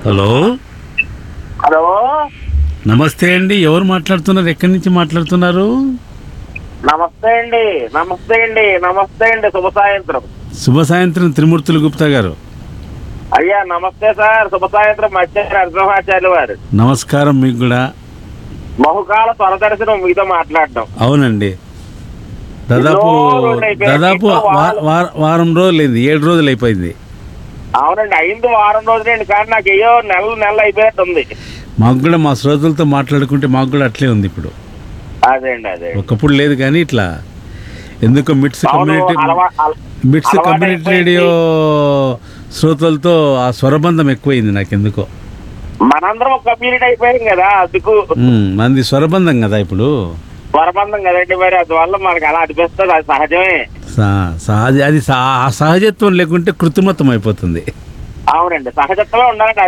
Hello hello నమస్తే అండి ఎవరు మాట్లాడుతున్నారు ఎక్కడి నుంచి మాట్లాడుతున్నారు నమస్తే అండి నమస్తే అండి నమస్తే అండి శుభ సాయంత్రం శుభ సాయంత్రం త్రిమూర్తులు గుప్తా గారు అయ్యా నమస్తే సార్ శుభ సాయంత్రం మధ్య నరసింహాచార్య వారు నమస్కారం మీకు కూడా బహుకాల స్వరదర్శనం మీతో మాట్లాడడం అవునండి దాదాపు ఎన్నో రోజులు అయిపోయాయి. దాదాపు ఎన్నో వా- వారాలు. వా- వారం రోజులు అయింది ఏడు రోజులు అయిపోయింది అవునండి అయింది వారం రోజులండి కానీ నాకు ఏయో నెల నెల అయిపోయినట్టు ఉంది మాకు కూడా మా శ్రోతలతో మాట్లాడుకుంటే మాకు కూడా అట్లే ఉంది ఇప్పుడు అదే అండి అదే ఒకప్పుడు లేదు కానీ ఇట్లా ఎందుకో మిట్స్ అవును కమ్యూనిటీ అలవా అల- మిట్స్ అలవాటు కమ్యూనిటీ అయిపోయింది. రేడియో శ్రోతలతో ఆ స్వరబంధం ఎక్కువైంది నాకెందుకో మనందరం ఒక కమ్యూనిటీ అయిపోయాం కదా అందుకు ఉమ్, మంది స్వరబంధం కదా ఇప్పుడు స్వరబంధం కదండి మరి అందువల్ల మనకు అలా అనిపిస్తుంది అది సహజమే సా- సహజ అది సా- ఆ సహజత్వం లేకుంటే కృత్రిమత్వం అయిపోతుంది అవునండి సహజత్వమే ఉండాలండి